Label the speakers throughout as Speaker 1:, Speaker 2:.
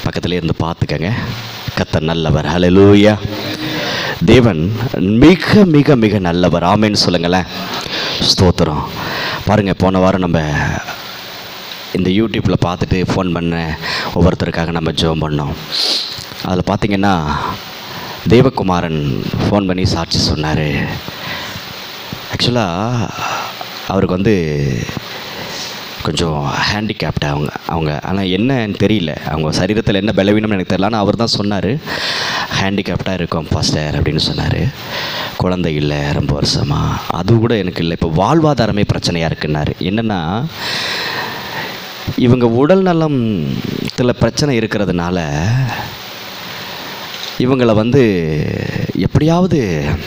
Speaker 1: பக்கத்துல இருந்து பார்த்துக்கங்க கத்தர் நல்லவர் ஹalleluya தேவன் மிக மிக மிக நல்லவர் ஆமேன்னு சொல்லுங்களேன் ஸ்தோத்திரம் பாருங்க போன வாரம் நம்ம இந்த யூடியூப்பில் பார்த்துட்டு ஃபோன் பண்ண ஒவ்வொருத்தருக்காக நம்ம ஜெபம் பண்ணோம் அதில் பார்த்தீங்கன்னா தேவகுமாரன் ஃபோன் பண்ணி சாட்சி சொன்னார் ஆக்சுவலாக அவருக்கு வந்து கொஞ்சம் ஹேண்டிகேப்டு அவங்க அவங்க ஆனால் என்னன்னு தெரியல அவங்க சரீரத்தில் என்ன பலவீனம்னு எனக்கு தெரியல ஆனால் அவர் தான் சொன்னார் ஹேண்டிகேப்டாக இருக்கும் பாஸ்டர் அப்படின்னு சொன்னார் குழந்தை இல்லை ரொம்ப வருஷமாக அது கூட எனக்கு இல்லை இப்போ வாழ்வாதாரமே பிரச்சனையாக இருக்குன்னாரு என்னென்னா இவங்க உடல் நலத்தில் பிரச்சனை இருக்கிறதுனால இவங்களை வந்து எப்படியாவது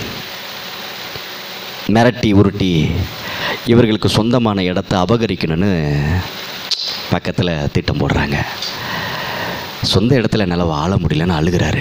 Speaker 1: மிரட்டி உருட்டி இவர்களுக்கு சொந்தமான இடத்த அபகரிக்கணும்னு பக்கத்தில் திட்டம் போடுறாங்க சொந்த இடத்துல என்னால் வாழ முடியலன்னு அழுகிறாரு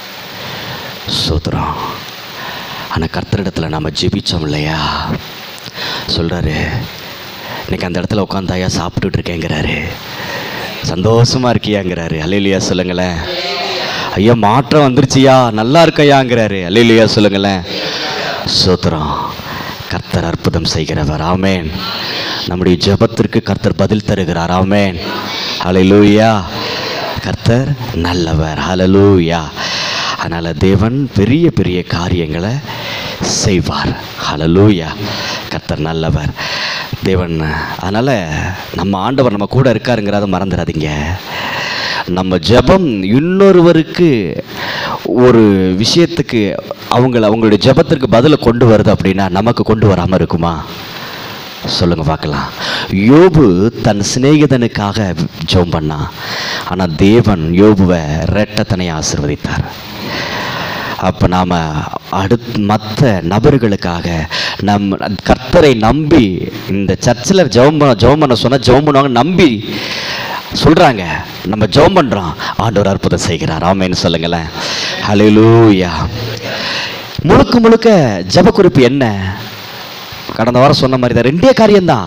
Speaker 1: சோத்திரம் ஆனால் கர்த்தரிடத்தில் நாம் ஜெபிச்சோம் இல்லையா சொல்கிறாரு இன்னைக்கு அந்த இடத்துல உட்காந்தாயா சாப்பிட்டுட்டு இருக்கேங்கிறாரு சந்தோஷமா இருக்கியாங்கிறாரு அல்லையா சொல்லுங்களேன் ஐயா மாற்றம் வந்துருச்சியா நல்லா இருக்கையாங்கிறாரு அல்லையா சொல்லுங்களேன் சோத்திரம் கர்த்தர் அற்புதம் செய்கிறவர் ஆமேன் நம்முடைய ஜெபத்திற்கு கர்த்தர் பதில் தருகிறார் ஆமேன் ஹalleluya கர்த்தர் நல்லவர் ஹalleluya அதனால் தேவன் பெரிய பெரிய காரியங்களை செய்வார் ஹalleluya கர்த்தர் நல்லவர் தேவன் அதனால் நம்ம ஆண்டவர் நம்ம கூட இருக்காருங்கிறத மறந்துடாதீங்க நம்ம ஜெபம் இன்னொருவருக்கு ஒரு விஷயத்துக்கு அவங்கள அவங்களுடைய ஜெபத்திற்கு பதிலை கொண்டு வருது அப்படின்னா நமக்கு கொண்டு வராமல் இருக்குமா சொல்லுங்க பார்க்கலாம் யோபு தன் சிநேகிதனுக்காக ஜெபம் பண்ணான் ஆனால் தேவன் யோபுவை ரெட்டத்தனையை ஆசிர்வதித்தார் அப்போ நாம் அடுத் மற்ற நபர்களுக்காக நம் கர்த்தரை நம்பி இந்த சர்ச்சில் ஜெபம் பண்ண ஜெபம் பண்ண சொன்னால் ஜெபம் பண்ணுவாங்க நம்பி சொல்கிறாங்க நம்ம ஜெபம் பண்ணுறோம் ஆண்டவர் அற்புதம் செய்கிறார் ஆமேன்னு சொல்லுங்களேன் ஹalleluya முழுக்க முழுக்க ஜெப குறிப்பு என்ன கடந்த வாரம் சொன்ன மாதிரி தான் ரெண்டே காரியம்தான்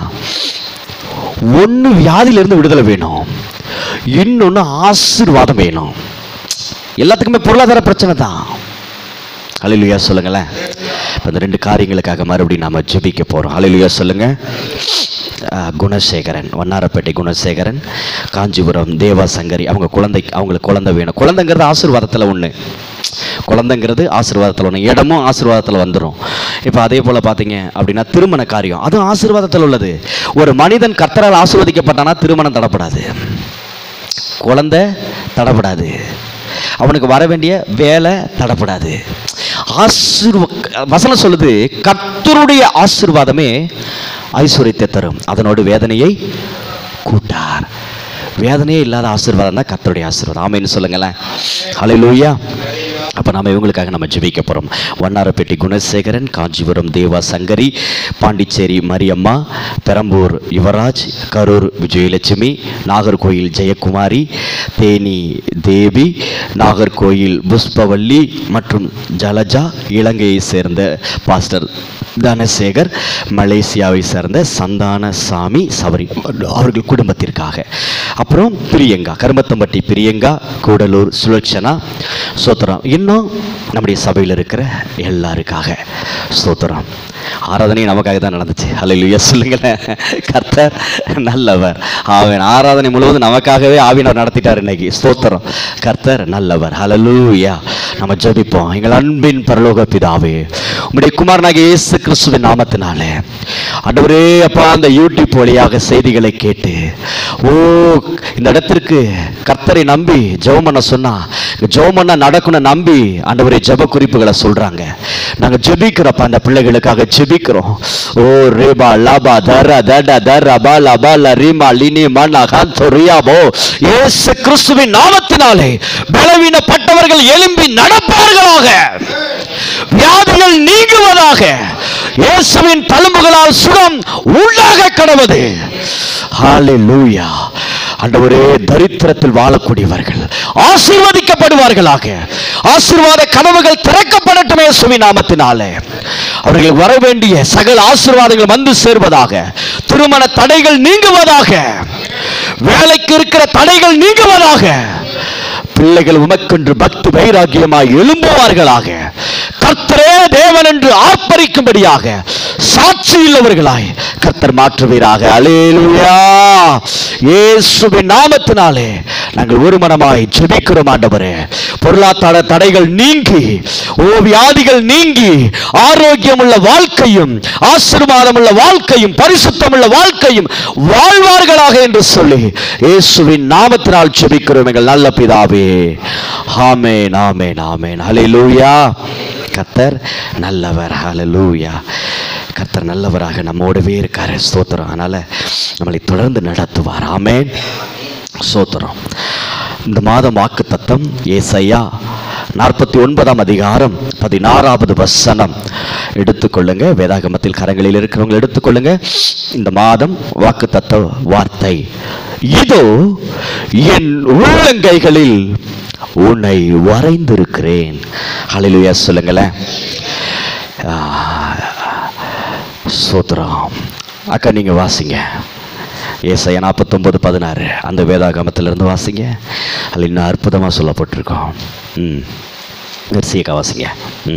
Speaker 1: ஒன்று வியாதியிலிருந்து விடுதலை வேணும் இன்னொன்று ஆசீர்வாதம் வேணும் எல்லாத்துக்குமே பொருளாதார பிரச்சனை தான் அலையிலுயா சொல்லுங்களேன் இப்போ இந்த ரெண்டு காரியங்களுக்காக மறுபடியும் நாம் ஜெபிக்க போகிறோம் அலையிலுயா சொல்லுங்க அஹ், குணசேகரன் வண்ணாரப்பேட்டை குணசேகரன் காஞ்சிபுரம் தேவா சங்கரி அவங்க குழந்தை அவங்களுக்கு குழந்தை வேணும் குழந்தைங்கிறது ஆசீர்வாதத்தில் ஒன்று குழந்தைங்கிறது ஆசீர்வாதத்தில் ஒன்று இடமும் ஆசீர்வாதத்தில் வந்துடும் இப்போ அதே போல் பார்த்தீங்க அப்படின்னா திருமண காரியம் அதுவும் ஆசீர்வாதத்தில் உள்ளது ஒரு மனிதன் கர்த்தரால் ஆசீர்வதிக்கப்பட்டானா திருமணம் தடப்படாது குழந்தை தடப்படாது அவனுக்கு வர வேண்டிய வேலை தடப்படாது ஆசீர்வ வசனம் சொல்லுது கர்த்தருடைய ஆசீர்வாதமே ஐஸ்வர்யத்தை தரும் அதனோடு வேதனையை கூட்டார் வேதனையே இல்லாத ஆசீர்வாதம் தான் கர்த்தருடைய ஆசீர்வாதம் ஆமைன்னு சொல்லுங்களேன் ஹalleluya அப்போ நம்ம இவங்களுக்காக நம்ம ஜெபிக்க போகிறோம் வண்ணாரப்பேட்டை குணசேகரன் காஞ்சிபுரம் தேவா சங்கரி பாண்டிச்சேரி மரியம்மா பெரம்பூர் யுவராஜ் கரூர் விஜயலட்சுமி நாகர்கோயில் ஜெயக்குமாரி தேனி தேவி நாகர்கோயில் புஷ்பவல்லி மற்றும் ஜலஜா இலங்கையை சேர்ந்த பாஸ்டர் தனசேகர் மலேசியாவை சேர்ந்த சந்தான சாமி சபரி அவர்கள் குடும்பத்திற்காக அப்புறம் பிரியங்கா கருமத்தம்பட்டி பிரியங்கா கூடலூர் சுலட்சணா ஸ்தோத்திரம் இன்னும் நம்முடைய சபையில் இருக்கிற எல்லாருக்காக ஸ்தோத்திரம் ஆராதனை நமக்காக தான் நடந்துச்சு அல்ல சொல்லுங்களேன் கர்த்தர் நல்லவர் அவன் ஆராதனை முழுவதும் நமக்காகவே ஆவினர் நடத்திட்டார் இன்னைக்கு ஸ்தோத்திரம் கர்த்தர் நல்லவர் ஹalleluya நம்ம ஜெபிப்போம் எங்கள் அன்பின் பரலோக பிதாவே உம்முடைய குமாரனாகிய இயேசு கிறிஸ்துவின் நாமத்தினாலே ஆண்டவரே அப்பா அந்த யூடியூப் வழியாக செய்திகளை கேட்டு ஓ இந்த இடத்திற்கு கர்த்தரை நம்பி ஜெபம் பண்ண சொன்னா ஜெபம் பண்ண நடக்கணும் நம்பி ஆண்டவரே ஜெப குறிப்புகளை சொல்றாங்க நாங்க ஜெபிக்கிறோம் அந்த பிள்ளைகளுக்காக ஜெபிக்கிறோம் ஓ ரேபா லாபா தர தட தர பா லபா லரிமா லினி மனா காந்தோ ரியாபோ இயேசு கிறிஸ்துவின் நாமத்தினாலே பலவீனப்பட்டவர்கள் எழும்பி நடப்பார்களாக வியாதிகள் நீங்குவதாக இயேசுவின் தழும்புகளால் சுகம் உண்டாக கடவுது ஹalleluya ஆண்டவரே தரித்திரத்தில் வாழக்கூடியவர்கள் ஆசீர்வதிக்கப்படுவார்களாக ஆசீர்வாத கனவுகள் திறக்கப்படட்டுமே சுவி நாமத்தினாலே அவர்கள் வர வேண்டிய சகல ஆசீர்வாதங்கள் வந்து சேர்வதாக திருமண தடைகள் நீங்குவதாக வேலைக்கு இருக்கிற தடைகள் நீங்குவதாக பிள்ளைகள் உமக்கென்று பக்தி வைராக்கியமாய் எழும்புவார்களாக கர்த்தரே தேவன் என்று ஆர்ப்பரிக்கும்படியாக சாட்சி உள்ளவர்களாய் கர்த்தர் மாற்றுவீராக அலேலுயா இயேசுவின் நாமத்தினாலே நாங்கள் ஒரு மனமாய் ஜெபிக்கிறோம் ஆண்டவரே பொருளாதார தடைகள் நீங்கி ஓ வியாதிகள் நீங்கி ஆரோக்கியமுள்ள வாழ்க்கையும் ஆசீர்வாதமுள்ள வாழ்க்கையும் பரிசுத்தமுள்ள வாழ்க்கையும் வாழ்வார்களாக என்று சொல்லி இயேசுவின் நாமத்தினால் ஜெபிக்கிறோம் எங்கள் நல்ல பிதாவே ஆமென் ஆமென் ஆமென் ஹalleluya கர்த்தர் நல்லவர் ஹalleluya கர்த்தர் நல்லவராக நம்மோடவே இருக்காரு ஸ்தோத்திரம் அதனால நம்மளை தொடர்ந்து நடத்துவார் ஆமென் ஸ்தோத்திரம் இந்த மாதம் வாக்கு தத்தம் ஏசையா நாற்பத்தி ஒன்பதாம் அதிகாரம் பதினாறாவது வசனம் எடுத்துக்கொள்ளுங்க வேதாகமத்தில் கரங்களில் இருக்கிறவங்க எடுத்துக்கொள்ளுங்க இந்த மாதம் வாக்கு தத்த வார்த்தை இதோ என் உள்ளங்கைகளில் உன்னை வரைந்திருக்கிறேன் ஹalleluya சொல்லுங்களேன் ஆ, சோத்ரம் அக்கா நீங்க வாசிங்க ஏசாயா நாற்பத்தொம்பது பதினாறு அந்த வேதாகமத்திலிருந்து வாசிங்க அதில் இன்னும் அற்புதமாக சொல்லப்பட்டிருக்கோம் ம் மெர்சியக்கா வாசிங்க ம்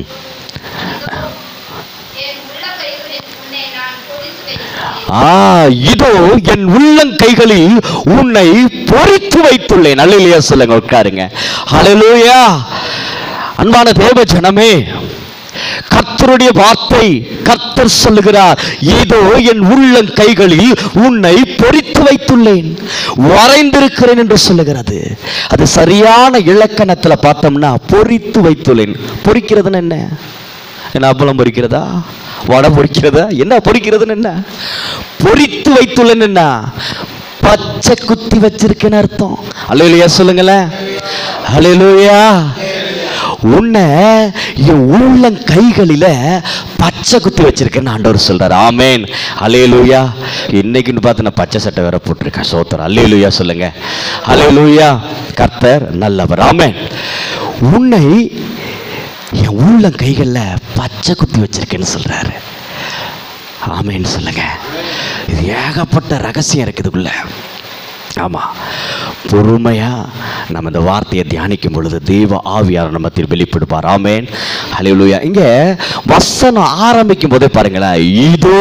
Speaker 2: என் உள்ளங்கைகளில் உன்னை நான் பொறித்து வைக்கிறேன்.
Speaker 1: ஆ இதோ என் உள்ளங்கைகளில் உன்னை பொறித்து வைத்துள்ளேன் அல்லையா சொல்லுங்க உட்காருங்க ஹalleluya அன்பான தேவ ஜனமே கர்த்தருடைய வார்த்தை கர்த்தர் சொல்லுகிறார் இதோ என் உள்ளங்கைகளில் உன்னை பொறித்து வைத்துள்ளேன் வரைந்திருக்கிறேன் என்று சொல்லுகிறது அது சரியான இலக்கணத்துல பார்த்தோம்னா பொறித்து வைத்துள்ளேன் பொறிக்கிறதுன்னு என்ன என்ன அப்பளம் பொரிக்கிறதா வடை பொரிக்கிறதா என்ன பொரிக்கிறதுன்னு என்ன பொரித்து வைத்துள்ளேன்னு என்ன பச்சை குத்தி வச்சிருக்கேன்னு அர்த்தம் அல்லையா சொல்லுங்களேன் அல்லையா உன்னை என் உள்ளங் கைகளில பச்சை குத்தி வச்சிருக்கேன்னு ஆண்டவர் சொல்றாரு ஆமேன் அலேலுயா இன்னைக்குன்னு பார்த்து நான் பச்சை சட்டை வேற போட்டிருக்கேன் சோத்திரம் அல்லேலுயா சொல்லுங்க அலேலுயா கர்த்தர் நல்லவர் ஆமேன் உன்னை என் உள்ள கைகளில் பச்சை குத்தி வச்சிருக்கேன்னு சொல்றாரு ஆமேன்னு சொல்லுங்க இது ஏகப்பட்ட ரகசியம் இருக்குதுக்குள்ள ஆமா பொறுமையா நம்ம இந்த வார்த்தையை தியானிக்கும் பொழுது தெய்வ ஆவியார் நம்மத்தில் வெளிப்படுப்பார் ஆமேன் ஹalleluya இங்க வசனம் ஆரம்பிக்கும் போதே பாருங்களேன் இதோ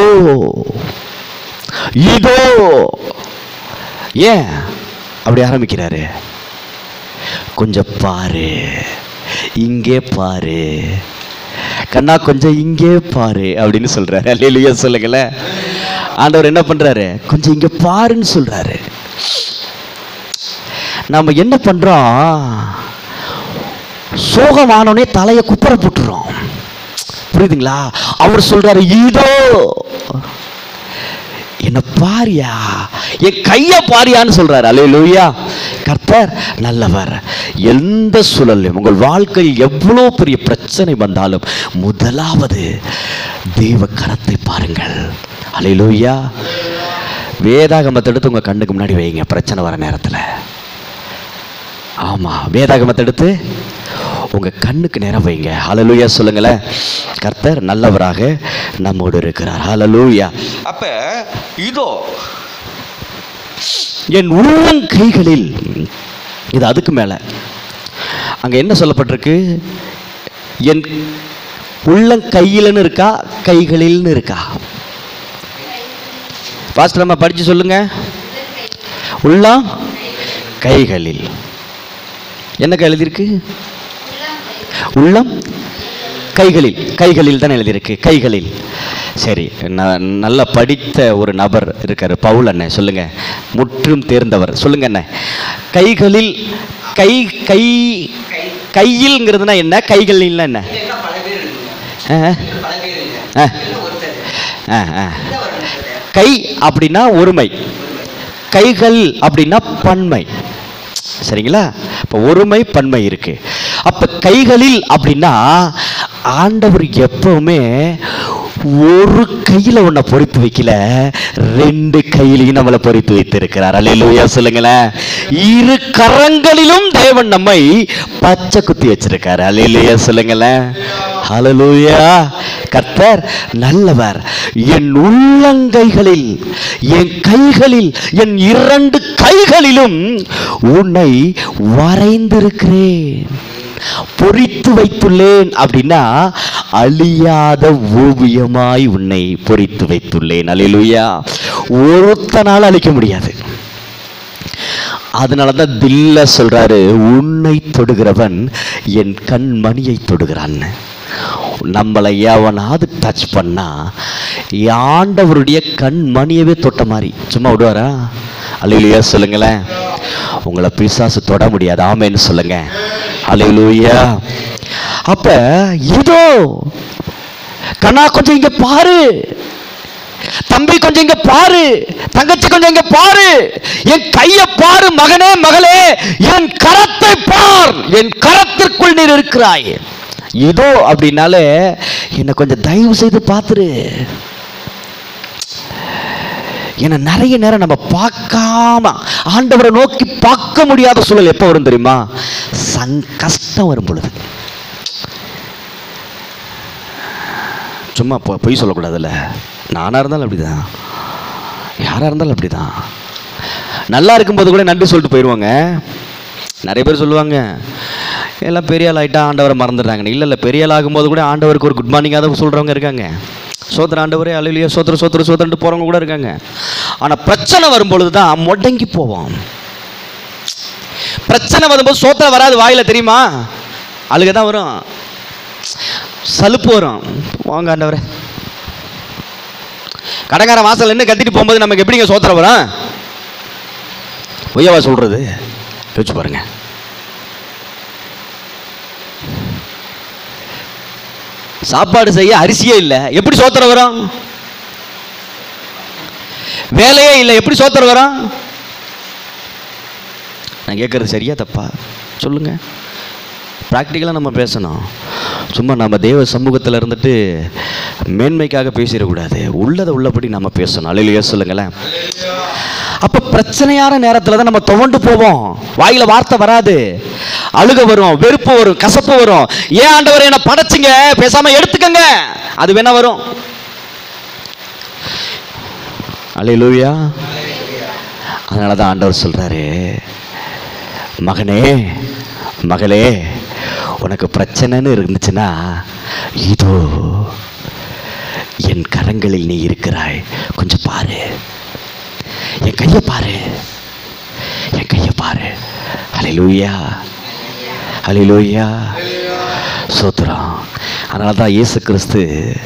Speaker 1: இதோ ஏன் அப்படி ஆரம்பிக்கிறாரு கொஞ்சம் பாரு இங்கே பாரு கண்ணா கொஞ்சம் இங்கே பாரு அப்படின்னு சொல்றாரு அல்லையா சொல்லுங்களேன் ஆண்டவர் என்ன பண்றாரு கொஞ்சம் இங்க பாருன்னு சொல்றாரு நம்ம என்ன பண்றோம் சோகமானோனே தலையை குப்புற போட்டுறோம் புரியுதுங்களா அவர் சொல்றாரு இதோ என்ன பாரியா என் கைய பாரியான்னு சொல்றாரு அல்லேலூயா கர்த்தர் நல்லவர் எந்த சூழலையும் உங்கள் வாழ்க்கையில் எவ்வளோ பெரிய பிரச்சனை வந்தாலும் முதலாவது தெய்வ கரத்தை பாருங்கள் அல்லேலூயா வேதாகமத்தை எடுத்து உங்க கண்ணுக்கு முன்னாடி வைங்க பிரச்சனை வர நேரத்தில் ஆமா வேதாகமத்தை எடுத்து உங்க கண்ணுக்கு நேரம் வைங்க ஹalleluya சொல்லுங்களேன் கர்த்தர் நல்லவராக நம்மோடு இருக்கிறார் ஹalleluya அப்ப இதோ என் உள்ளங்கைகளில் இது அதுக்கு மேல அங்க என்ன சொல்லப்பட்டிருக்கு என் உள்ளங்கையிலன்னு இருக்கா கைகளில்னு இருக்கா பாஸ்டர் நம்ம படிச்சு சொல்லுங்க உள்ளம் கைகளில் என்ன எழுதியிருக்கு உள்ளம் கைகளில் கைகளில் தான் எழுதியிருக்கு கைகளில் சரி ந- நல்ல படித்த ஒரு நபர் இருக்காரு பவுல் அண்ணன் சொல்லுங்க முற்றும் தேர்ந்தவர் சொல்லுங்க அண்ணன் கைகளில் கை கை கையில்ங்கிறதுனா என்ன கைகளில்னா என்ன
Speaker 3: என்ன பல பேர் இருக்குங்க
Speaker 1: ஆ,
Speaker 3: பல பேர் இல்ல
Speaker 1: ஆ.
Speaker 3: இல்ல ஒருத்தர்
Speaker 1: ஆ, ஆ.
Speaker 3: இந்த வருடத்துல
Speaker 1: கை அப்படின்னா ஒருமை கைகள் அப்படின்னா பன்மை சரிங்களா இப்போ ஒருமை பன்மை இருக்கு அப்ப கைகளில் அப்படின்னா ஆண்டவர் எப்பவுமே ஒரு கையில உன்னை பொறித்து வைக்கல ரெண்டு கையிலையும் நம்மளை பொறித்து வைத்திருக்கிறார் அல்லேலூயா சொல்லுங்களேன் இரு கரங்களிலும் தேவன் நம்மை பச்சை குத்தி வச்சிருக்காரு அல்லேலூயா சொல்லுங்களேன் ஹalleluya கர்த்தர் நல்லவர் என் உள்ளங்கைகளில் என் கைகளில் என் இரண்டு கைகளிலும் உன்னை வரைந்திருக்கிறேன் பொறித்து வைத்துள்ளேன் அப்படின்னா அழியாத ஓவியமாய் உன்னை பொறித்து வைத்துள்ளேன் அல்லேலூயா ஒருத்தனால அழிக்க முடியாது அதனால தான் தில்ல சொல்றாரு உன்னை தொடுகிறவன் என் கண்மணியை தொடுகிறான்னு நம்மளை எவனாவது டச் பண்ணா ஆண்டவருடைய கண்மணியவே தொட்ட மாதிரி சும்மா விடுவாரா அல்லையா சொல்லுங்களேன் உங்களை பிசாசு தொட முடியாது ஆமேன்னு சொல்லுங்க அல்லையா அப்ப இதோ கண்ணா கொஞ்சம் இங்க பாரு தம்பி கொஞ்சம் இங்க பாரு தங்கச்சி கொஞ்சம் இங்க பாரு என் கைய பாரு மகனே மகளே என் கரத்தை பார் என் கரத்திற்குள் நீர் இருக்கிறாய் இதோ அப்படின்னாலே என்னை கொஞ்சம் தயவு செய்து பார்த்துரு ஏன்னா நிறைய நேரம் நம்ம பார்க்காம ஆண்டவரை நோக்கி பார்க்க முடியாத சூழல் எப்போ வரும் தெரியுமா சங் கஷ்டம் வரும் பொழுது சும்மா பொ- பொய் சொல்லக்கூடாதுல்ல நானாக இருந்தாலும் அப்படிதான் யாராக இருந்தாலும் அப்படிதான் நல்லா இருக்கும்போது கூட நன்றி சொல்லிட்டு போயிடுவாங்க நிறைய பேர் சொல்லுவாங்க எல்லாம் பெரிய ஆள் ஆகிட்டா ஆண்டவரை மறந்துடுறாங்க இல்லை இல்லை பெரிய ஆள் ஆகும்போது கூட ஆண்டவருக்கு ஒரு குட் மார்னிங்காக சொல்கிறவங்க இருக்காங்க சோத்திர ஆண்டவரே அலையிலேயே சோத்திர சோத்திர சோத்திரன்ட்டு போகிறவங்க கூட இருக்காங்க ஆனால் பிரச்சனை வரும்பொழுது தான் முடங்கி போவோம் பிரச்சனை வரும்போது சோத்திரம் வராது வாயில தெரியுமா அழுக தான் வரும் சலுப்பு வரும் வாங்க ஆண்டவரே கடைக்கார வாசல் என்ன கத்திட்டு போகும்போது நமக்கு எப்படிங்க சோத்திரம் வரும் பொய்யாவா சொல்றது யோசிச்சு பாருங்க சாப்பாடு செய்ய அரிசியே இல்லை எப்படி சோத்திரம் வரும் வேலையே இல்லை எப்படி சோத்திரம் வரும் நான் கேட்கறது சரியா தப்பா சொல்லுங்க ப்ராக்டிக்கலாக நம்ம பேசணும் சும்மா நம்ம தேவ சமூகத்தில் இருந்துட்டு மேன்மைக்காக பேசிடக்கூடாது உள்ளதை உள்ளபடி நம்ம பேசணும் அலையிலேயே சொல்லுங்களேன் அப்போ பிரச்சனையான நேரத்தில் தான் நம்ம துவண்டு போவோம் வாயில வார்த்தை வராது அழுக வரும் வெறுப்பு வரும் கசப்பு வரும் ஏன் ஆண்டவர் என்ன படைச்சிங்க பேசாம எடுத்துக்கங்க அது வேணா வரும் அலையிலூயா அதனால தான் ஆண்டவர் சொல்றாரு மகனே மகளே உனக்கு பிரச்சனைன்னு இருந்துச்சுன்னா இதோ என் கரங்களில் நீ இருக்கிறாய் கொஞ்சம் பாரு என் கையை பாரு என் கையை பாரு அலையிலூயா அலையிலூயா சோத்திரம் அதனால தான் இயேசு கிறிஸ்து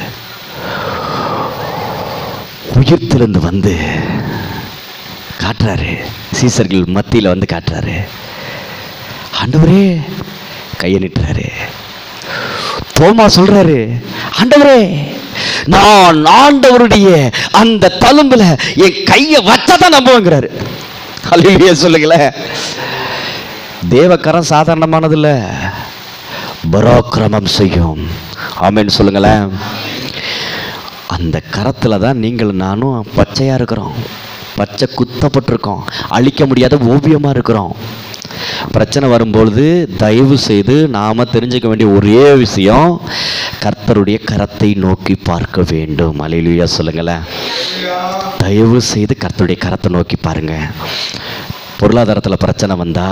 Speaker 1: உயிர்த்திலிருந்து வந்து காட்டுறாரு சீசர்கள் மத்தியில் வந்து காட்டுறாரு ஆண்டவரே கையை நீட்டுறாரு தோமா சொல்றாரு ஆண்டவரே நான் ஆண்டவருடைய அந்த தழும்புல என் கையை வச்சாதான் நம்புவேங்கிறாரு அல்லையா சொல்லுங்களேன் தேவக்கரம் சாதாரணமானது இல்ல பராக்கிரமம் செய்யும் ஆமென்னு சொல்லுங்களேன் அந்த கரத்துல தான் நீங்கள் நானும் பச்சையா இருக்கிறோம் பச்சை குத்தப்பட்டிருக்கோம் அழிக்க முடியாத ஓவியமா இருக்கிறோம் பிரச்சனை வரும்பொழுது தயவு செய்து நாம தெரிஞ்சுக்க வேண்டிய ஒரே விஷயம் கர்த்தருடைய கரத்தை நோக்கி பார்க்க வேண்டும் அலையிலுயா சொல்லுங்களேன் தயவு செய்து கர்த்தருடைய கரத்தை நோக்கி பாருங்க பொருளாதாரத்தில் பிரச்சனை வந்தா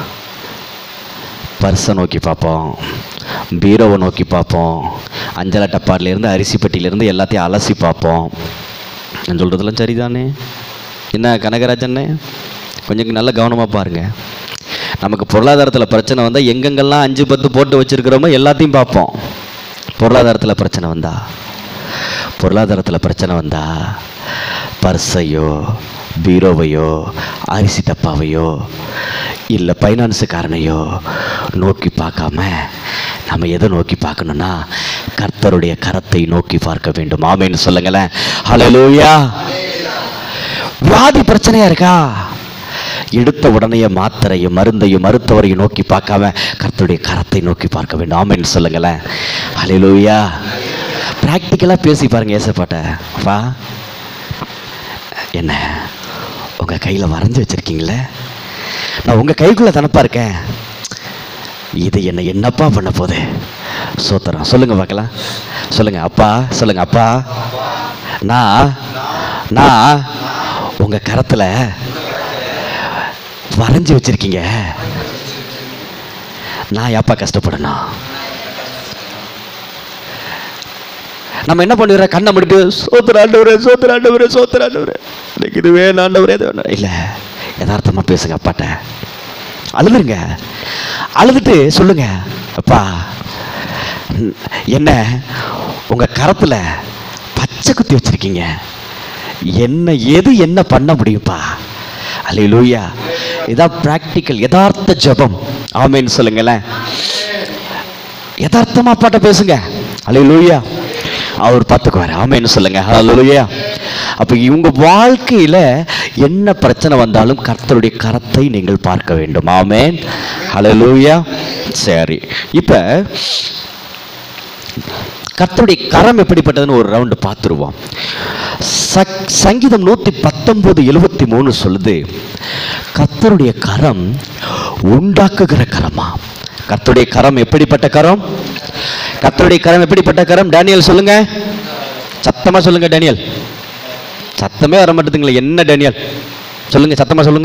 Speaker 1: பர்ஸை நோக்கி பார்ப்போம் பீரோவை நோக்கி பார்ப்போம் அஞ்சலை டப்பாட்லேருந்து அரிசி பெட்டியிலேருந்து எல்லாத்தையும் அலசி பார்ப்போம் நான் சொல்கிறதெல்லாம் சரிதானே என்ன கனகராஜண்ணே கொஞ்சம் நல்ல கவனமாக பாருங்க நமக்கு பொருளாதாரத்தில் பிரச்சனை வந்தால் எங்கெங்கெல்லாம் அஞ்சு பத்து போட்டு வச்சுருக்கிறோமோ எல்லாத்தையும் பார்ப்போம் பொருளாதாரத்தில் பிரச்சனை வந்தா பொருளாதாரத்தில் பிரச்சனை வந்தா பர்ஸையோ பீரோவையோ அரிசி டப்பாவையோ இல்லை ஃபைனான்ஸுக்காரனையோ நோக்கி பார்க்காம நம்ம எதை நோக்கி பார்க்கணும்னா கர்த்தருடைய கரத்தை நோக்கி பார்க்க வேண்டும் ஆமேன்னு சொல்லுங்களேன் ஹalleluya வியாதி பிரச்சனையா இருக்கா எடுத்த உடனே மாத்திரையும் மருந்தையும் மருத்துவரையும் நோக்கி பார்க்காம கர்த்தருடைய கரத்தை நோக்கி பார்க்க வேண்டும் ஆமென்னு சொல்லுங்களேன் ஹalleluya ப்ராக்டிக்கலாக பேசி பாருங்க ஏசப்பாட்ட வா என்ன உங்க கையில வரைஞ்சு வச்சிருக்கீங்களே நான் உங்க கைக்குள்ள தானப்பா இருக்கேன் இது என்ன என்னப்பா பண்ண போகுது சோத்திரம் சொல்லுங்க பார்க்கலாம் சொல்லுங்க அப்பா சொல்லுங்க அப்பா நான் நான் உங்க கரத்துல வரைஞ்சி வச்சிருக்கீங்க நான் ஏப்பா கஷ்டப்படணும் நம்ம என்ன பண்ணிடுறோம் கண்ணை முடிட்டு சோத்துறாண்டவரே சோத்துறாண்டவரே சோத்துறாண்டவரே எனக்கு இது வேணும் ஆண்டவரே இது வேணும் இல்லை யதார்த்தமாக பேசுங்க அப்பாட்ட அழுதுருங்க அழுதுட்டு சொல்லுங்க அப்பா ம், என்ன உங்க கரத்துல பச்சை குத்தி வச்சிருக்கீங்க என்ன எது என்ன பண்ண முடியும்ப்பா அல்லேலூயா இதான் பிராக்டிக்கல் யதார்த்த ஜெபம் ஆமேன்னு சொல்லுங்களேன் யதார்த்தமா அப்பாட்ட பேசுங்க அல்லேலூயா அவர் பார்த்துக்குவார் ஆமேன்னு சொல்லுங்க அல்லேலூயா அப்போ இவங்க வாழ்க்கையில என்ன பிரச்சனை வந்தாலும் கர்த்தருடைய கரத்தை நீங்கள் பார்க்க வேண்டும் ஆமேன் அல்லேலூயா சரி இப்போ கர்த்தருடைய கரம் எப்படிப்பட்டதுன்னு ஒரு ரவுண்டு பார்த்துருவோம் சக்- சங்கீதம் நூற்றி பத்தொன்பது எழுபத்தி மூணு சொல்லுது கர்த்தருடைய கரம் உண்டாக்குகிற கரமா கர்த்தருடைய கரம் எப்படிப்பட்ட கரம் கர்த்தருடைய கரம் எப்படிப்பட்ட கரம் டேனியல் சொல்லுங்க சத்தமா சொல்லுங்க டேனியல் சத்தமே வர மாட்டேதுங்களே என்ன டேனியல் சொல்லுங்க சத்தமா சொல்லுங்க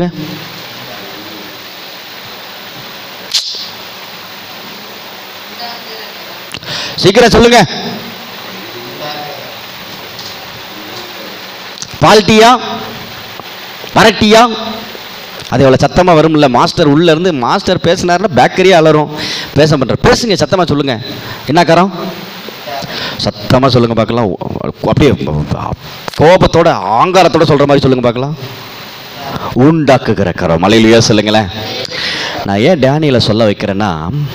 Speaker 1: சீக்கிரம் சொல்லுங்க பால்ட்டியா பரட்டியா அது எவ்வளோ சத்தமாக வரும்ல மாஸ்டர் உள்ளே இருந்து மாஸ்டர் பேசினாருன்னா பேக்கரியே அலறும் பேச பண்ணுற பேசுங்க சத்தமாக சொல்லுங்க என்ன காரம் சத்தமாக சொல்லுங்க பார்க்கலாம் அப்படியே கோபத்தோட ஆங்காரத்தோட சொல்கிற மாதிரி சொல்லுங்க பார்க்கலாம் உண்டாக்குகிற கரம் மலையிலேயே சொல்லுங்களேன் நான் ஏன் டேனியலை சொல்ல வைக்கிறேன்னா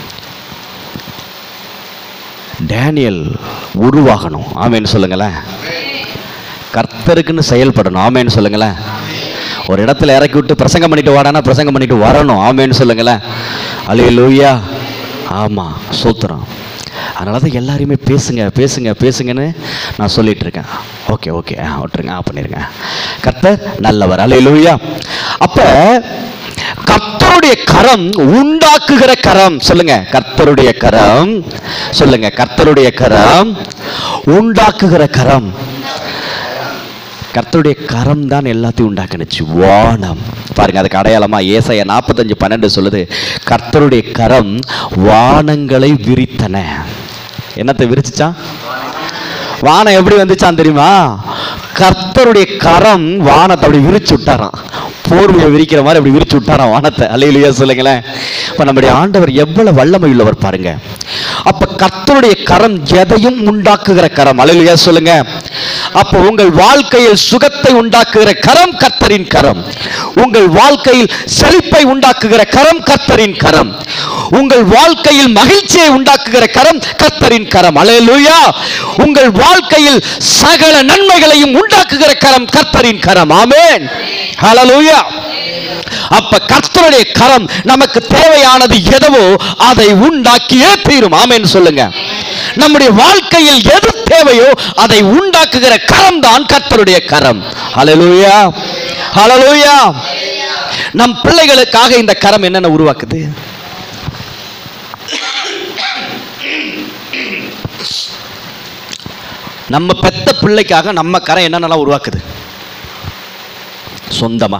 Speaker 1: டேனியல் உருவாகணும் ஆமேன்னு சொல்லுங்களேன் கர்த்தருக்குன்னு செயல்படணும் ஆமேன்னு சொல்லுங்களேன் ஒரு இடத்துல இறக்கி விட்டு பிரசங்கம் பண்ணிட்டு வாடானா பிரசங்கம் பண்ணிட்டு வரணும் ஆமேன்னு சொல்லுங்களேன் அலே லூயா ஆமாம் சூத்திரம் அதனால தான் எல்லாரையுமே பேசுங்க பேசுங்க பேசுங்கன்னு நான் சொல்லிட்டு இருக்கேன் ஓகே ஓகே ஆ விட்டுருங்க ஆ பண்ணிருங்க கர்த்தர் நல்லவர் அலே லூயா அப்போ கர்த்தருடைய கரம் உண்டாக்குகிற கரம் சொல்லுங்க கர்த்தருடைய கரம் சொல்லுங்க கர்த்தருடைய கரம் உண்டாக்குகிற கரம் கர்த்தருடைய கரம் தான் எல்லாத்தையும் உண்டாக்குனுச்சு வானம் பாருங்க அதுக்கு அடையாளமா ஏசாயா நாற்பத்தஞ்சு பன்னெண்டு சொல்லுது கர்த்தருடைய கரம் வானங்களை விரித்தன என்னத்தை விரிச்சுச்சான் வானம் எப்படி வந்துச்சான் தெரியுமா கர்த்தருடைய கரம் வானத்தை அப்படி விரிச்சு விட்டாராம் போர்வையை விரிக்கிற மாதிரி அப்படி விரிச்சு விட்டாராம் வானத்தை அல்லையிலேயே சொல்லுங்களேன் இப்போ நம்முடைய ஆண்டவர் எவ்வளவு வல்லமை உள்ளவர் பாருங்க அப்ப கர்த்தருடைய கரம் எதையும் உண்டாக்குகிற கரம் அல்லையிலேயே சொல்லுங்க அப்போ உங்கள் வாழ்க்கையில் சுகத்தை உண்டாக்குகிற கரம் கர்த்தரின் கரம் உங்கள் வாழ்க்கையில் செழிப்பை உண்டாக்குகிற கரம் கர்த்தரின் கரம் உங்கள் வாழ்க்கையில் மகிழ்ச்சியை உண்டாக்குகிற கரம் கர்த்தரின் கரம் அல்லேலூயா உங்கள் வாழ்க்கையில் சகல நன்மைகளையும் உண்டாக்குகிற கரம் கர்த்தரின் கரம் ஆமென் ஹalleluya அப்ப கர்த்தருடைய கரம் நமக்கு தேவையானது எதுவோ அதை உண்டாக்கியே தீரும் ஆமென் சொல்லுங்க நம்முடைய வாழ்க்கையில் எது தேவையோ அதை உண்டாக்குகிற கரம் தான் கர்த்தருடைய கரம் ஹalleluya ஹalleluya நம் பிள்ளைகளுக்காக இந்த கரம் என்னென்ன உருவாக்குது நம்ம பெத்த பிள்ளைக்காக நம்ம கரை என்னென்னலாம் உருவாக்குது சொந்தமா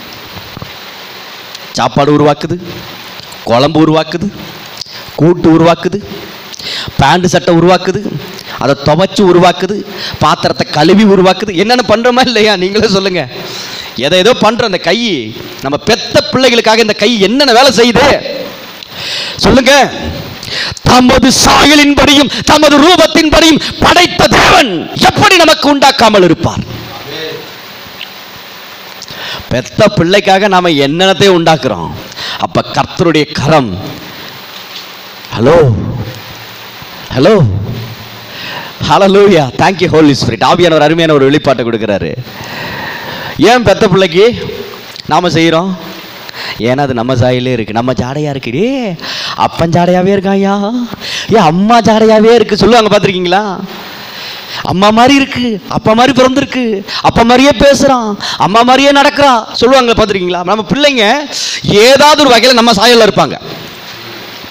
Speaker 1: சாப்பாடு உருவாக்குது குழம்பு உருவாக்குது கூட்டு உருவாக்குது பேண்ட் சட்டை உருவாக்குது அதை துவைச்சு உருவாக்குது பாத்திரத்தை கழுவி உருவாக்குது என்னென்ன பண்றோமா இல்லையா நீங்களே சொல்லுங்க எதை ஏதோ பண்ற அந்த கை நம்ம பெத்த பிள்ளைகளுக்காக இந்த கை என்னென்ன வேலை செய்யுது சொல்லுங்க தமது சாயலின்படியும் தமது ரூபத்தின்படியும் படைத்த தேவன் எப்படி நமக்கு உண்டாக்காமல் இருப்பார் பெத்த பிள்ளைக்காக நாம என்னென்னத்தை உண்டாக்குறோம் அப்ப கர்த்தருடைய கரம் ஹலோ ஹலோ ஹalleluya thank you holy spirit ஆவியானவர் அருமையான ஒரு வெளிப்பாட்டை கொடுக்குறாரு ஏன் பெத்த பிள்ளைக்கு நாம செய்கிறோம் ஏன்னா அது நம்ம சாயிலே இருக்கு நம்ம ஜாடையா இருக்கு டே அப்பன் ஜாடையாவே இருக்காயா ஏ அம்மா ஜாடையாவே இருக்கு சொல்லுவாங்க பார்த்துருக்கீங்களா அம்மா மாதிரி இருக்கு அப்பா மாதிரி பிறந்திருக்கு அப்பா மாதிரியே பேசுறான் அம்மா மாதிரியே நடக்கிறான் சொல்லுவாங்க பார்த்துருக்கீங்களா நம்ம பிள்ளைங்க ஏதாவது ஒரு வகையில் நம்ம சாயல்ல இருப்பாங்க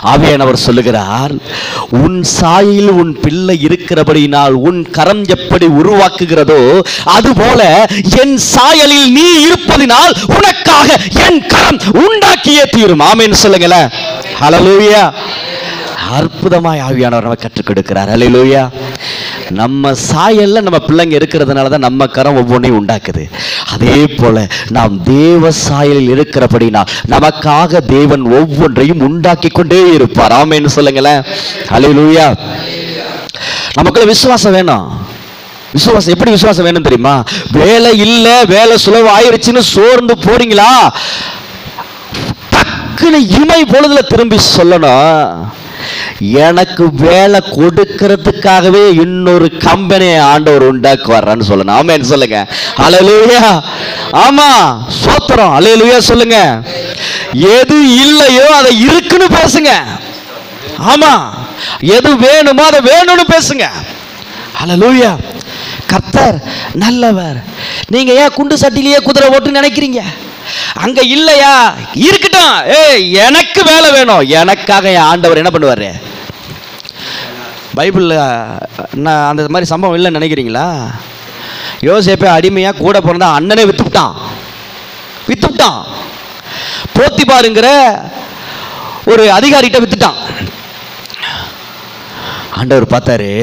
Speaker 1: ஆவியானவர் சொல்லுகிறார் உன் சாயில் உன் பிள்ளை இருக்கிறபடியினால் உன் கரம் எப்படி உருவாக்குகிறதோ அதுபோல என் சாயலில் நீ இருப்பதினால் உனக்காக என் கரம் உண்டாக்கியே தீரும் ஆமென்னு சொல்லுங்களேன் ஹalleluya அற்புதமாய் ஆவியானவர் நம்ம கற்றுக் கொடுக்கிறார் ஹalleluya நம்ம சாயல்ல நம்ம பிள்ளைங்க இருக்கிறதுனால தான் நம்ம கரம் ஒவ்வொன்றையும் உண்டாக்குது அதே போல நாம் தேவ சாயலில் இருக்கிறபடினா நமக்காக தேவன் ஒவ்வொன்றையும் உண்டாக்கி கொண்டே இருப்பார் ஆமென்னு சொல்லுங்களேன் ஹalleluya நமக்குள்ள விசுவாசம் வேணும் விசுவாசம் எப்படி விசுவாசம் வேணும் தெரியுமா வேலை இல்ல வேலை சுலவு ஆயிருச்சுன்னு சோர்ந்து போறீங்களா டக்குன்னு இமை பொழுதுல திரும்பி சொல்லணும் எனக்கு வேலை கொடுக்கறதுக்காகவே இன்னொரு கம்பெனியை ஆண்டவர் உண்டாக்கு வர்றான்னு சொல்லணும் ஆமேன்னு சொல்லுங்க அலையலூயா ஆமா சோத்திரம் அலையலூயா சொல்லுங்க எது இல்லையோ அதை இருக்குன்னு பேசுங்க ஆமா எது வேணுமோ அதை வேணும்னு பேசுங்க ஹalleluya கர்த்தர் நல்லவர் நீங்க ஏன் குண்டு சட்டிலேயே குதிரை ஓட்டு நினைக்கிறீங்க அங்க இல்லையா இருக்கட்டும் ஏய் எனக்கு வேலை வேணும் எனக்காக என் ஆண்டவர் என்ன பண்ணுவாரு பைபிளில் நான் அந்த மாதிரி சம்பவம் இல்லைன்னு நினைக்கிறீங்களா யோசேப்பே அடிமையாக கூட பிறந்தா அண்ணனே வித்துவிட்டான் வித்துவிட்டான் போத்திபாருங்கிற ஒரு அதிகாரிகிட்ட வித்துட்டான் ஆண்டவர் பார்த்தாரு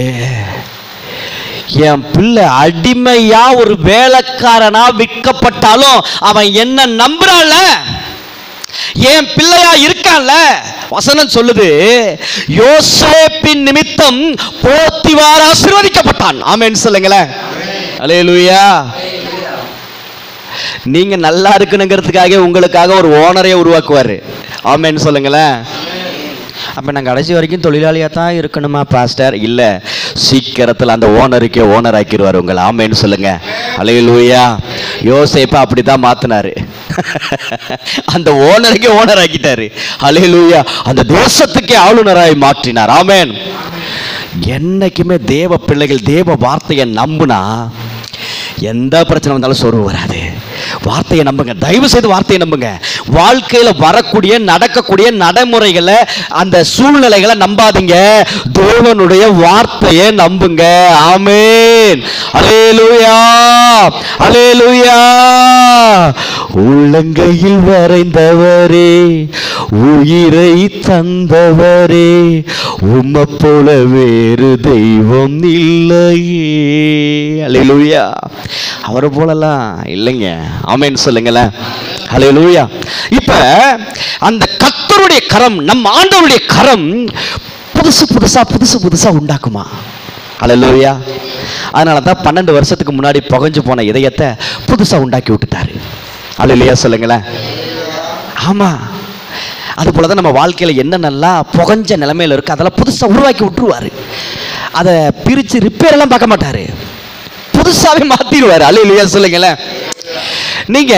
Speaker 1: என் பிள்ளை அடிமையா ஒரு வேலைக்காரனா விற்கப்பட்டாலும் அவன் என்ன நம்புறான்ல என் பிள்ளையா இருக்கான்ல வசனம் சொல்லுது யோசேப்பின் நிமித்தம் போத்திவார் ஆசீர்வதிக்கப்பட்டான் ஆமென்னு சொல்லுங்களேன் அலேலுயா நீங்க நல்லா இருக்கணுங்கிறதுக்காக உங்களுக்காக ஒரு ஓனரே உருவாக்குவாரு ஆமென்னு சொல்லுங்களேன் அப்போ நான் கடைசி வரைக்கும் தொழிலாளியாக தான் இருக்கணுமா பாஸ்டர் இல்லை சீக்கிரத்தில் அந்த ஓனருக்கே ஓனர் ஆக்கிடுவார் உங்களை ஆமேன்னு சொல்லுங்க அலையலூயா யோசேப்பா அப்படி தான் மாற்றினாரு அந்த ஓனருக்கே ஓனர் ஆக்கிட்டாரு அலையலூயா அந்த தேசத்துக்கே ஆளுநராய் மாற்றினார் ஆமேன் என்னைக்குமே தேவ பிள்ளைகள் தேவ வார்த்தையை நம்புனா எந்த பிரச்சனை வந்தாலும் சோர்வு வராது வார்த்தையை நம்புங்க தயவு செய்து வார்த்தையை நம்புங்க வாழ்க்கையில வரக்கூடிய நடக்கக்கூடிய நடைமுறைகளை அந்த சூழ்நிலைகளை நம்பாதீங்க தேவனுடைய வார்த்தையை நம்புங்க ஆமென் அலேலுயா அலேலுயா உள்ளங்கையில் வரைந்தவரே உயிரை தந்தவரே உம்மை போல வேறு தெய்வம் இல்லையே அலேலுயா அவரை போலலாம் இல்லைங்க ஆமென்னு சொல்லுங்களேன் ஹalleluya இப்ப அந்த கர்த்தருடைய கரம் நம்ம ஆண்டவருடைய கரம் புதுசு புதுசா புதுசு புதுசா உண்டாக்குமா ஹalleluya அதனால தான் பன்னெண்டு வருஷத்துக்கு முன்னாடி புகஞ்சு போன இதயத்தை புதுசா உண்டாக்கி விட்டுட்டாரு ஹalleluya சொல்லுங்களேன் ஆமா அது போல தான் நம்ம வாழ்க்கையில் என்னென்னலாம் புகஞ்ச நிலைமையில இருக்கு அதெல்லாம் புதுசாக உருவாக்கி விட்டுருவாரு அதை பிரித்து ரிப்பேர் எல்லாம் பார்க்க மாட்டாரு புதுசாவே மாத்திடுவாரு அல்லையா சொல்லுங்களேன் நீங்க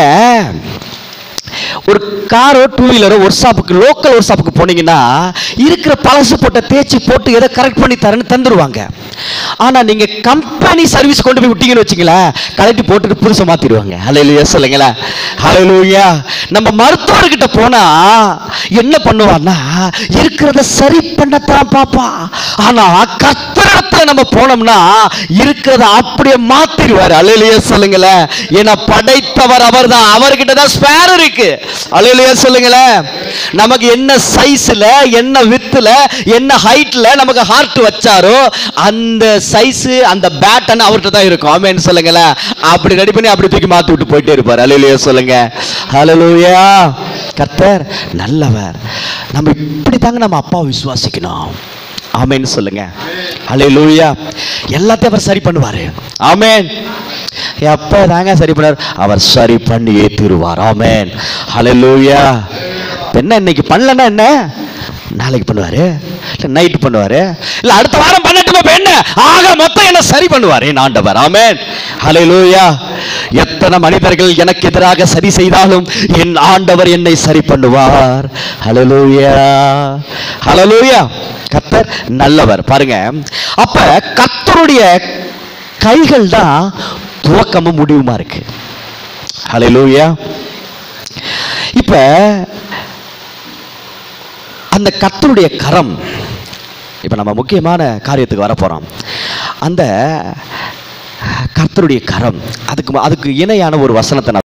Speaker 1: ஒரு காரோ டூ வீலரோ ஒர்க் ஷாப்புக்கு லோக்கல் ஒர்க் ஷாப்புக்கு போனீங்கன்னா இருக்கிற பழசு போட்ட தேய்ச்சி போட்டு எதை கரெக்ட் பண்ணி தரேன்னு தந்துருவாங்க ஆனா நீங்க கம்பெனி சர்வீஸ் கொண்டு போய் விட்டீங்கன்னு வச்சுங்களேன் கலட்டி போட்டுட்டு புதுசை மாத்திடுவாங்க ஹalleluya சொல்லுங்களேன் ஹalleluya நம்ம மருத்துவர்கிட்ட போனா என்ன பண்ணுவான்னா இருக்கிறத சரி பண்ணத்தான் பாப்பா ஆனா கத்திரத்துல நம்ம போனோம்னா இருக்கிறத அப்படியே மாத்திடுவாரு ஹalleluya சொல்லுங்களேன் ஏன்னா படைத்தவர் அவர்தான் அவர்கிட்ட தான் ஸ்பேர் இருக்கு ஹalleluya சொல்லுங்களேன் நமக்கு என்ன சைஸ்ல என்ன வித்துல என்ன ஹைட்ல நமக்கு ஹார்ட் வச்சாரோ அந்த சைஸ் அந்த பேட்டன் அவர்கிட்ட தான் இருக்கும் ஆமென்னு சொல்லுங்களேன் அப்படி ரெடி பண்ணி அப்படி தூக்கி மாத்தி விட்டு போயிட்டே இருப்பார் ஹalleluya சொல்லுங்க ஹalleluya கர்த்தர் நல்லவர் நம்ம இப்படி தாங்க நம்ம அப்பாவை விசுவாசிக்கணும் ஆமென்னு சொல்லுங்க ஹalleluya எல்லாத்தையும் அவர் சரி பண்ணுவாரு ஆமென் எப்போ தாங்க சரி பண்ணார் அவர் சரி பண்ணி ஏத்திருவார் ஆமென் ஹalleluya என்ன இன்னைக்கு பண்ணலன்னா என்ன நாளைக்கு பண்ணுவாரு இல்ல நைட் பண்ணுவாரு இல்ல அடுத்த வாரம் பண்ணட்டுமா இப்ப என்ன ஆக மொத்தம் என்ன சரி பண்ணுவாரு என் ஆண்டவர் ஆமென் ஹalleluya எத்தனை மனிதர்கள் எனக்கு எதிராக சரி செய்தாலும் என் ஆண்டவர் என்னை சரி பண்ணுவார் ஹalleluya ஹalleluya கர்த்தர் நல்லவர் பாருங்க அப்ப கர்த்தருடைய கைகள் தான் துவக்கமும் முடிவுமா இருக்கு ஹalleluya இப்ப அந்த கர்த்தருடைய கரம் இப்போ நம்ம முக்கியமான காரியத்துக்கு வர போகிறோம் அந்த கர்த்தருடைய கரம் அதுக்கு அதுக்கு இணையான ஒரு வசனத்தை நான்